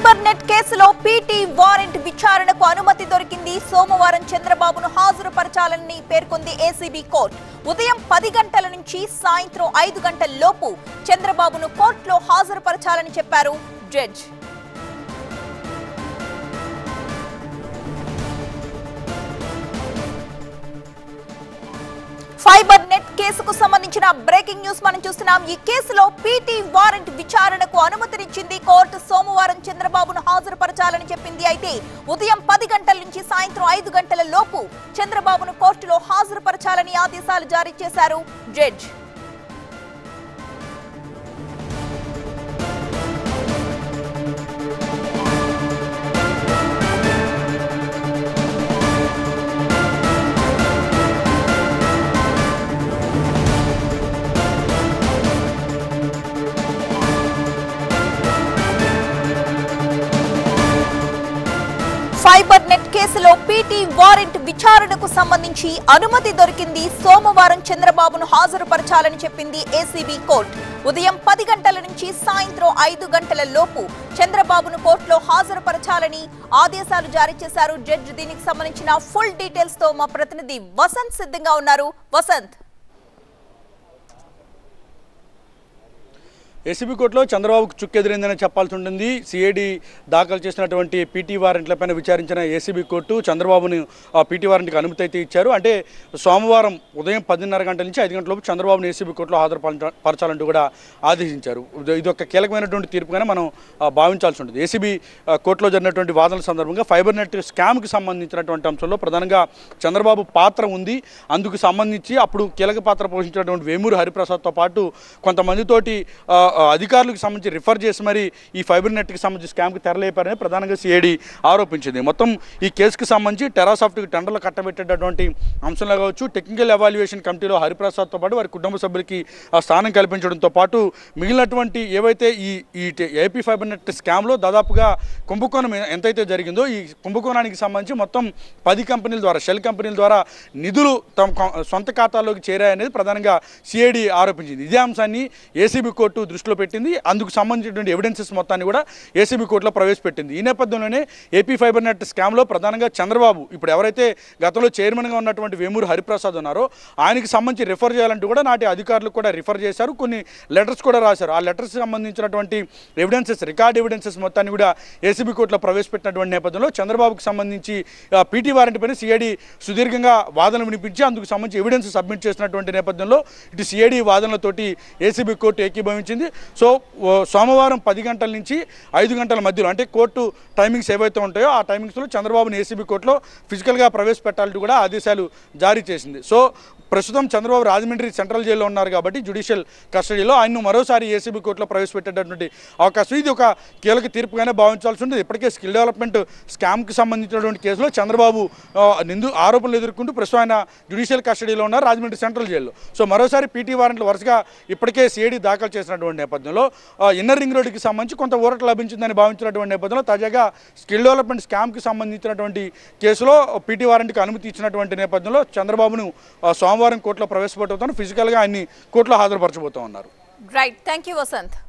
fibre net కేసులో PT warrant విచారణకు అనుమతి దొరికింది సోమవారం చంద్రబాబును హాజరుపరచాలని పేర్కొంది ఏసీబీ కోర్టు ఉదయం పది గంటల నుంచి సాయంత్రం ఐదు గంటల లోపు చంద్రబాబును కోర్టులో హాజరుపరచాలని చెప్పారు జడ్జ్ ఫైబర్ నెట్ కేసుకు సంబంధించిన బ్రేకింగ్ న్యూస్ మనం చూస్తున్నాం ఈ కేసులో పీటీ వారెంట్ విచారణకు అనుమతినిచ్చింది కోర్టు సోమవారం చంద్రబాబును హాజరుపరచాలని చెప్పింది అయితే ఉదయం పది గంటల నుంచి సాయంత్రం ఐదు గంటల లోపు చంద్రబాబును కోర్టులో హాజరుపరచాలని ఆదేశాలు జారీ చేశారు జడ్జ్ ఫైబర్ నెట్ కేసులో పీటీ వారెంట్ విచారణకు సంబంధించి అనుమతి దొరికింది సోమవారం చంద్రబాబును హాజరుపరచాలని చెప్పింది ఏసీబీ కోర్టు ఉదయం పది గంటల నుంచి సాయంత్రం ఐదు గంటల లోపు చంద్రబాబును కోర్టులో హాజరుపరచాలని ఆదేశాలు జారీ చేశారు జడ్జి దీనికి సంబంధించిన ఫుల్ డీటెయిల్స్ తో మా ప్రతినిధి వసంత్ సిద్ధంగా ఉన్నారు వసంత్ ఏసీబీ కోర్టులో చంద్రబాబుకు చుక్కెదిరిందని చెప్పాల్సి ఉంటుంది సిఐడి దాఖలు చేసినటువంటి పీటీ వారెంట్లపైన విచారించిన ఏసీబీ కోర్టు చంద్రబాబుని ఆ పీటీ వారెంట్కి అనుమతి అయితే ఇచ్చారు అంటే సోమవారం ఉదయం పదిన్నర గంటల నుంచి ఐదు గంటలలోపు చంద్రబాబుని ఏసీబీ కోర్టులో హాజరుపరచాలంటూ కూడా ఆదేశించారు ఇది- ఇది ఒక కీలకమైనటువంటి తీర్పుగానే మనం ఆ, భావించాల్సి ఉంటుంది ఏసీబీ ఆ, కోర్టులో జరిగినటువంటి వాదనల సందర్భంగా ఫైబర్ నెట్ స్కామ్కి సంబంధించినటువంటి అంశంలో ప్రధానంగా చంద్రబాబు పాత్ర ఉంది అందుకు సంబంధించి అప్పుడు కీలక పాత్ర పోషించినటువంటి వేమూరు హరిప్రసాద్తో పాటు కొంతమందితోటి ఆ, ఆ, అధికారులకు సంబంధించి రిఫర్ చేసి మరి ఈ ఫైబర్ నెట్కి సంబంధించి స్కామ్కి తెరలేపారని ప్రధానంగా సిఐడి ఆరోపించింది మొత్తం ఈ కేసుకు సంబంధించి టెరాసాఫ్ట్కి టెండర్లు కట్టబెట్టేటటువంటి అంశంలో కావచ్చు టెక్నికల్ ఎవాల్యుయేషన్ కమిటీలో హరిప్రసాద్తో పాటు వారి కుటుంబ సభ్యులకి ఆ స్థానం కల్పించడంతో పాటు మిగిలినటువంటి ఏవైతే ఈ ఈ టే- ఏపీ ఫైబర్ నెట్ స్కామ్లో దాదాపుగా కుంభకోణం ఎ- ఎంతైతే జరిగిందో ఈ కుంభకోణానికి సంబంధించి మొత్తం పది కంపెనీల ద్వారా షెల్ కంపెనీల ద్వారా నిధులు తమ కొ- సొంత ఖాతాల్లోకి చేరాయనేది ప్రధానంగా సిఐడి ఆరోపించింది ఇదే అంశాన్ని ఏసీబీ కోర్టు దృష్టిలో పెట్టింది అందుకు సంబంధించినటువంటి ఎవిడెన్సెస్ మొత్తాన్ని కూడా ఏసీబీ కోర్టులో ప్రవేశపెట్టింది ఈ నేపథ్యంలోనే ఏపీ ఫైబర్ నెట్ స్కామ్లో ప్రధానంగా చంద్రబాబు ఇప్పుడు ఎవరైతే గతంలో చైర్మన్గా ఉన్నటువంటి వేమూరు హరిప్రసాద్ ఉన్నారో ఆయనకి సంబంధించి రిఫర్ చేయాలంటూ కూడా నాటి అధికారులు కూడా రిఫర్ చేశారు కొన్ని లెటర్స్ కూడా రాశారు ఆ లెటర్స్ సంబంధించినటువంటి ఎవిడెన్సెస్ రికార్డ్ ఎవిడెన్సెస్ మొత్తాన్ని కూడా ఏసీబీ కోర్టులో ప్రవేశపెట్టినటువంటి నేపథ్యంలో చంద్రబాబుకు సంబంధించి పీటీ వారెంట్ పైన సిఐడి సుదీర్ఘంగా వాదనలు వినిపించి అందుకు సంబంధించి ఎవిడెన్స్ సబ్మిట్ చేసినటువంటి నేపథ్యంలో ఇటు సిఐడి వాదనలతోటి ఏసీబీ కోర్టు ఏకీభవించింది సో ఓ సోమవారం పది గంటల నుంచి ఐదు గంటల మధ్యలో అంటే కోర్టు టైమింగ్స్ ఏవైతే ఉంటాయో ఆ టైమింగ్స్లో చంద్రబాబుని ఏసీబీ కోర్టులో ఫిజికల్గా ప్రవేశపెట్టాలంటూ కూడా ఆదేశాలు జారీ చేసింది సో ప్రస్తుతం చంద్రబాబు రాజమండ్రి సెంట్రల్ జైల్లో ఉన్నారు కాబట్టి జ్యుడిషియల్ కస్టడీలో ఆయన్ను మరోసారి ఏసీబీ కోర్టులో ప్రవేశపెట్టేటటువంటి అవకాశం ఇది ఒక కీలక తీర్పుగానే భావించాల్సి ఉంటుంది ఇప్పటికే స్కిల్ డెవలప్మెంట్ స్కామ్కి సంబంధించినటువంటి కేసులో చంద్రబాబు ఆ, నిందు ఆరోపణలు ఎదుర్కొంటూ ప్రస్తుతం ఆయన జ్యుడిషియల్ కస్టడీలో ఉన్నారు రాజమండ్రి సెంట్రల్ జైల్లో సో మరోసారి పీటీ వారెంట్లు వరుసగా ఇప్పటికే సిఐడి దాఖలు చేసినటువంటి నేపథ్యంలో ఆ, ఇన్నర్ రింగ్ రోడ్డుకి సంబంధించి కొంత ఊరట లభించిందని భావించినటువంటి నేపథ్యంలో తాజాగా స్కిల్ డెవలప్మెంట్ స్కామ్కి సంబంధించినటువంటి కేసులో పీటీ వారెంట్కి అనుమతి ఇచ్చినటువంటి నేపథ్యంలో చంద్రబాబును ఆ, సోమవారం కోర్టులో ప్రవేశపెట్టబోతాను ఫిజికల్గా ఆయన్ని కోర్టులో హాజరుపరచబోతా ఉన్నారు రైట్ థ్యాంక్ యూ వసంత్